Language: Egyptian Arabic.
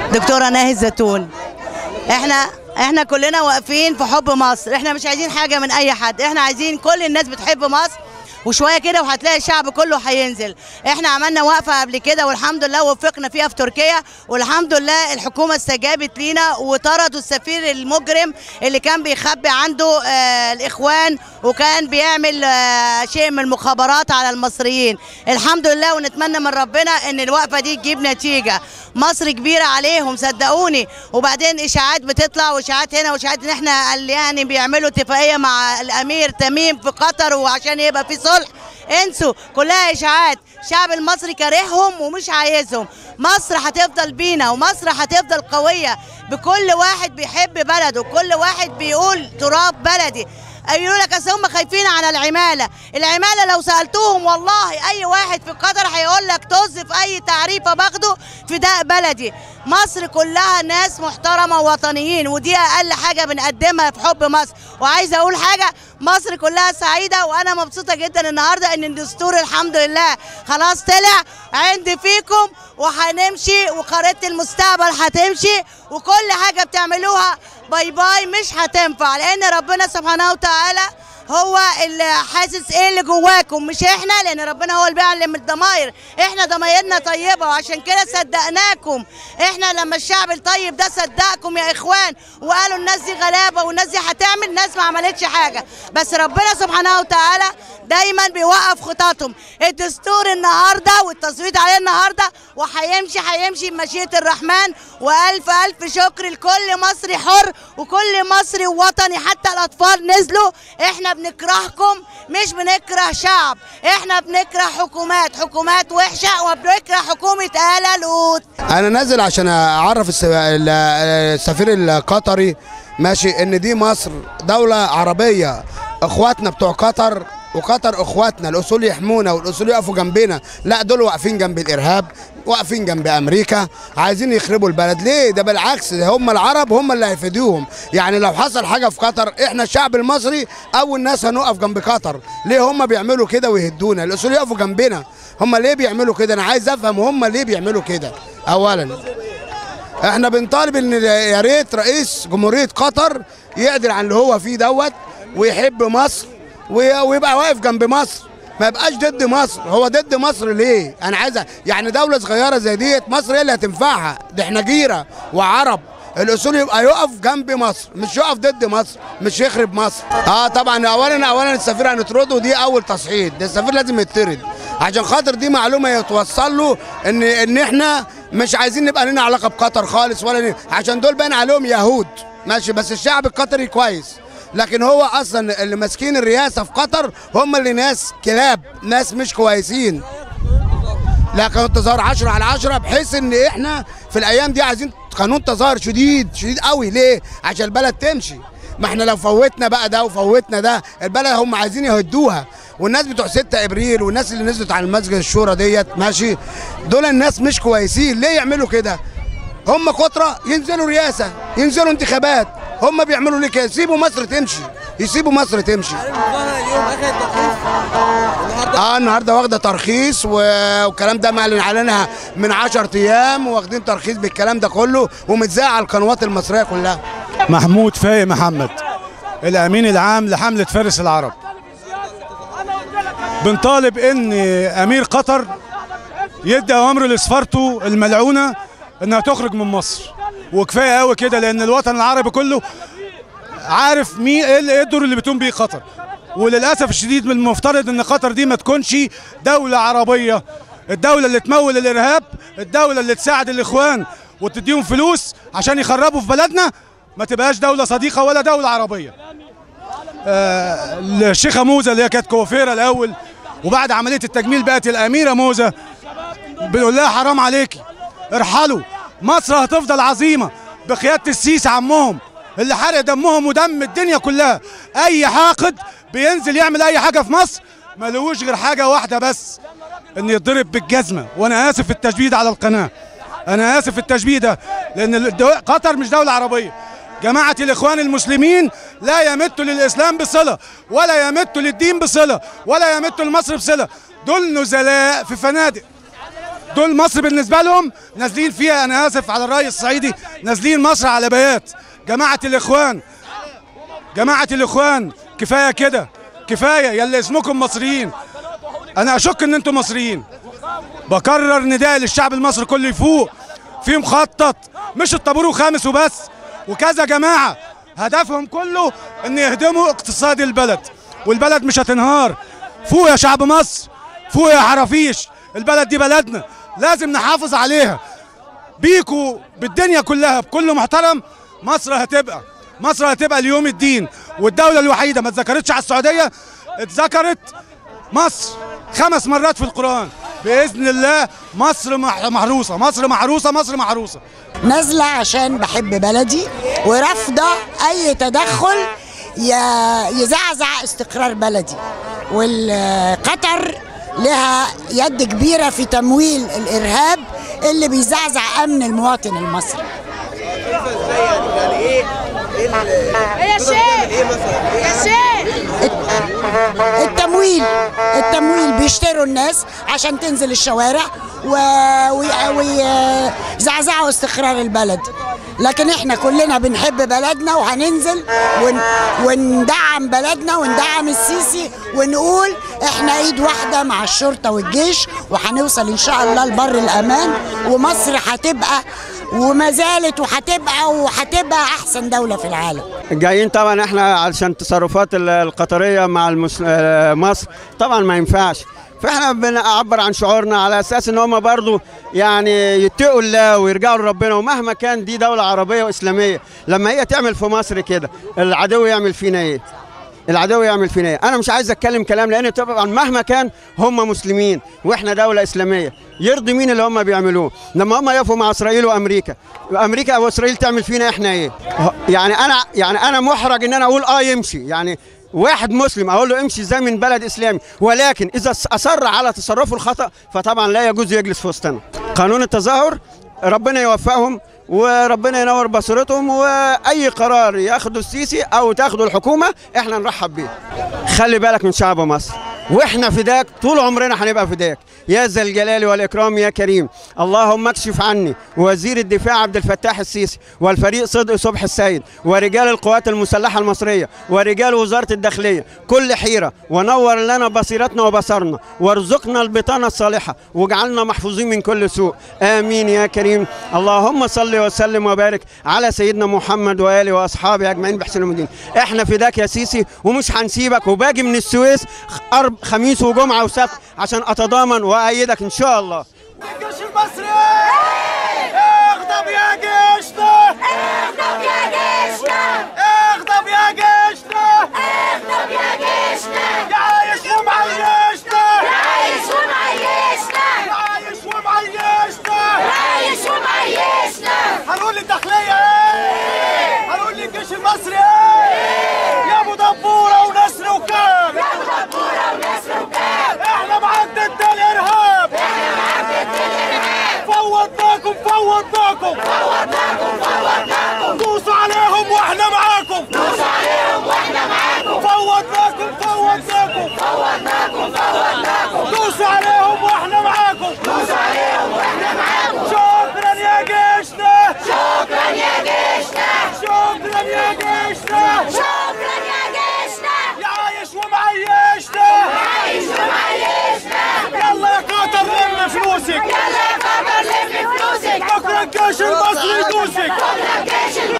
دكتورة ناهي الزيتون احنا احنا كلنا واقفين في حب مصر احنا مش عايزين حاجة من اي حد احنا عايزين كل الناس بتحب مصر وشويه كده وهتلاقي الشعب كله هينزل احنا عملنا وقفه قبل كده والحمد لله وفقنا فيها في تركيا والحمد لله الحكومه استجابت لينا وطردوا السفير المجرم اللي كان بيخبي عنده آه الاخوان وكان بيعمل آه شيء من المخابرات على المصريين الحمد لله ونتمنى من ربنا ان الوقفه دي تجيب نتيجه مصر كبيره عليهم صدقوني وبعدين اشاعات بتطلع واشاعات هنا واشاعات ان احنا قال يعني بيعملوا اتفاقيه مع الامير تميم في قطر وعشان يبقى في صلح انسوا كلها اشاعات الشعب المصري كارههم ومش عايزهم مصر هتفضل بينا ومصر هتفضل قويه بكل واحد بيحب بلده كل واحد بيقول تراب بلدي يقولوا لك اصل هم خايفين على العماله، العماله لو سالتوهم والله اي واحد في قطر هيقول لك طز في اي تعريفه باخده فداء بلدي، مصر كلها ناس محترمه ووطنيين ودي اقل حاجه بنقدمها في حب مصر، وعايزه اقول حاجه مصر كلها سعيده وانا مبسوطه جدا النهارده ان الدستور الحمد لله خلاص طلع عندي فيكم وهنمشي وخريطه المستقبل هتمشي وكل حاجه بتعملوها باي باي مش هتنفع لان ربنا سبحانه وتعالى هو اللي حاسس ايه اللي جواكم مش احنا لان ربنا هو اللي بيعلم الضماير احنا ضمايرنا طيبه وعشان كده صدقناكم احنا لما الشعب الطيب ده صدقكم يا اخوان وقالوا الناس دي غلابه والناس دي هتعمل الناس ما عملتش حاجه بس ربنا سبحانه وتعالى دايما بيوقف خططهم الدستور النهارده والتصويت عليه النهارده وهيمشي هيمشي بمشيئه الرحمن والف الف شكر لكل مصري حر وكل مصري وطني حتى الاطفال نزلوا احنا بنكرهكم مش بنكره شعب احنا بنكره حكومات حكومات وحشه وبنكره حكومه آل لوط انا نازل عشان اعرف الس- ال- السفير القطري ماشي ان دي مصر دولة عربية اخواتنا بتوع قطر وقطر اخواتنا الاصول يحمونا والاصول يقفوا جنبنا لا دول واقفين جنب الارهاب واقفين جنب امريكا عايزين يخربوا البلد ليه ده بالعكس ده هم العرب هم اللي هيفيدوهم يعني لو حصل حاجه في قطر احنا الشعب المصري اول ناس هنقف جنب قطر ليه هم بيعملوا كده ويهدونا الاصول يقفوا جنبنا هم ليه بيعملوا كده انا عايز افهم هم ليه بيعملوا كده اولا احنا بنطالب ان يا ريت رئيس جمهوريه قطر يقدر عن اللي هو فيه دوت ويحب مصر وي- ويبقى واقف جنب مصر ما يبقاش ضد مصر هو ضد مصر ليه انا عايز يعني دوله صغيره زي ديت مصر هي اللي هتنفعها ده احنا جيره وعرب الاصول يبقى يقف جنب مصر مش يقف ضد مصر مش يخرب مصر اه طبعا اولا اولا السفير هنطرده دي اول تصعيد ده السفير لازم يطرد عشان خاطر دي معلومه يتوصل له ان ان احنا مش عايزين نبقى لنا علاقه بقطر خالص ولا ن- عشان دول باين عليهم يهود ماشي بس الشعب القطري كويس لكن هو اصلا اللي ماسكين الرئاسه في قطر هم اللي ناس كلاب ناس مش كويسين لكن تظاهر 10 على 10 بحيث ان احنا في الايام دي عايزين قانون تظاهر شديد شديد قوي ليه عشان البلد تمشي ما احنا لو فوتنا بقى ده وفوتنا ده البلد هم عايزين يهدوها والناس بتوع 6 ابريل والناس اللي نزلت على المسجد الشورى ديت ماشي دول الناس مش كويسين ليه يعملوا كده هم كترة ينزلوا رئاسة ينزلوا انتخابات هم بيعملوا ليه كده يسيبوا مصر تمشي يسيبوا مصر تمشي اه النهارده واخده ترخيص و- والكلام ده معلن علينا من 10 ايام واخدين ترخيص بالكلام ده كله ومتذاع على القنوات المصريه كلها محمود فايق محمد الامين العام لحمله فارس العرب بنطالب ان امير قطر يدي اوامر لسفارته الملعونه انها تخرج من مصر وكفايه قوي كده لان الوطن العربي كله عارف مين ايه اللي- إيه الدور اللي بتقوم بيه قطر وللاسف الشديد من المفترض ان قطر دي ما تكونش دوله عربيه الدوله اللي تمول الارهاب الدوله اللي تساعد الاخوان وتديهم فلوس عشان يخربوا في بلدنا ما تبقاش دوله صديقه ولا دوله عربيه آه الشيخه موزه اللي هي كانت كوافيره الاول وبعد عمليه التجميل بقت الاميره موزه بنقول لها حرام عليكي ارحلوا مصر هتفضل عظيمه بقياده السيسي عمهم اللي حرق دمهم ودم الدنيا كلها اي حاقد بينزل يعمل اي حاجه في مصر ملوش غير حاجه واحده بس ان يتضرب بالجزمه وانا اسف في التشبيه ده على القناه انا اسف في التشبيه ده لان الدو- قطر مش دوله عربيه جماعة الإخوان المسلمين لا يمتوا للإسلام بصلة ولا يمتوا للدين بصلة ولا يمتوا لمصر بصلة دول نزلاء في فنادق دول مصر بالنسبه لهم نازلين فيها انا اسف على الراي الصعيدي نازلين مصر على بيات جماعه الاخوان جماعه الاخوان كفايه كده كفايه يلي اسمكم مصريين انا اشك ان انتم مصريين بكرر نداء للشعب المصري كله يفوق في مخطط مش الطابور وخامس وبس وكذا جماعه هدفهم كله ان يهدموا اقتصاد البلد والبلد مش هتنهار فوق يا شعب مصر فوق يا حرافيش البلد دي بلدنا لازم نحافظ عليها بيكوا بالدنيا كلها بكل محترم مصر هتبقى مصر هتبقى اليوم الدين والدولة الوحيدة ما اتذكرتش على السعودية اتذكرت مصر خمس مرات في القرآن بإذن الله مصر مح- محروسة مصر محروسة مصر محروسة نازلة عشان بحب بلدي ورافضة أي تدخل ي- يزعزع استقرار بلدي والقطر لها يد كبيرة في تمويل الإرهاب اللي بيزعزع أمن المواطن المصري يا شيخ يا شيخ التمويل التمويل بيشتروا الناس عشان تنزل الشوارع ويزعزعوا استقرار البلد لكن احنا كلنا بنحب بلدنا وهننزل ون وندعم بلدنا وندعم السيسي ونقول احنا ايد واحده مع الشرطه والجيش وهنوصل ان شاء الله لبر الامان ومصر هتبقى وما زالت وهتبقى وهتبقى احسن دوله في العالم جايين طبعا احنا علشان تصرفات ال- القطريه مع المس... آه، مصر طبعا ما ينفعش فاحنا بنعبر عن شعورنا على اساس ان هم برضو يعني يتقوا الله ويرجعوا لربنا ومهما كان دي دوله عربيه واسلاميه لما هي تعمل في مصر كده العدو يعمل فينا ايه؟ العدو يعمل فينا ايه؟ انا مش عايز اتكلم كلام لان طبعا مهما كان هم مسلمين واحنا دوله اسلاميه يرضي مين اللي هم بيعملوه؟ لما هم يقفوا مع اسرائيل وامريكا امريكا واسرائيل تعمل فينا احنا ايه؟ يعني انا يعني انا محرج ان انا اقول اه يمشي يعني واحد مسلم اقول له امشي ازاي من بلد اسلامي ولكن اذا اصر على تصرفه الخطا فطبعا لا يجوز يجلس في وسطنا قانون التظاهر ربنا يوفقهم وربنا ينور بصيرتهم واي قرار ياخده السيسي او تاخده الحكومه احنا نرحب بيه خلي بالك من شعب مصر واحنا فداك طول عمرنا هنبقى فداك يا ذا الجلال والاكرام يا كريم اللهم اكشف عني وزير الدفاع عبد الفتاح السيسي والفريق صدق صبح السيد ورجال القوات المسلحه المصريه ورجال وزاره الداخليه كل حيره ونور لنا بصيرتنا وبصرنا وارزقنا البطانه الصالحه واجعلنا محفوظين من كل سوء امين يا كريم اللهم صل وسلم وبارك على سيدنا محمد واله واصحابه اجمعين بحسن المدين احنا فداك يا سيسي ومش هنسيبك وباجي من السويس أرب خميس وجمعه وسبت عشان اتضامن وايدك ان شاء الله الجيش المصري اغضب يا جيشنا اغضب يا جيشنا اغضب يا جيشنا اغضب يا جيشنا يعايش ومعيشنا عايش ومعيشنا يعايش ومعيشنا عايش ومعيشنا هنقول للداخلية ايه هنقول للجيش المصري ايه يا ابو دبورة ونسر وكام يا دبورة ونسر وكام احنا معاك ضد الارهاب احنا معاك ضد الارهاب فوضناكم فوضناكم فوضناكم فوضناكم دوسوا عليهم واحنا معاكم دوس عليهم واحنا معاكم فوضناكم فوضناكم فوضناكم فوضناكم دوسوا عليهم واحنا معاكم دوس عليهم واحنا معاكم شكرا يا جيشنا شكرا يا جيشنا شكرا يا جيشنا شكرا يا جيشنا يعايش ومعيشنا عايش ومعيشنا يلا يا قطر لم فلوسك يلا يا قطر لم فلوسك بكره الجيش المصري يدوسك بكره الجيش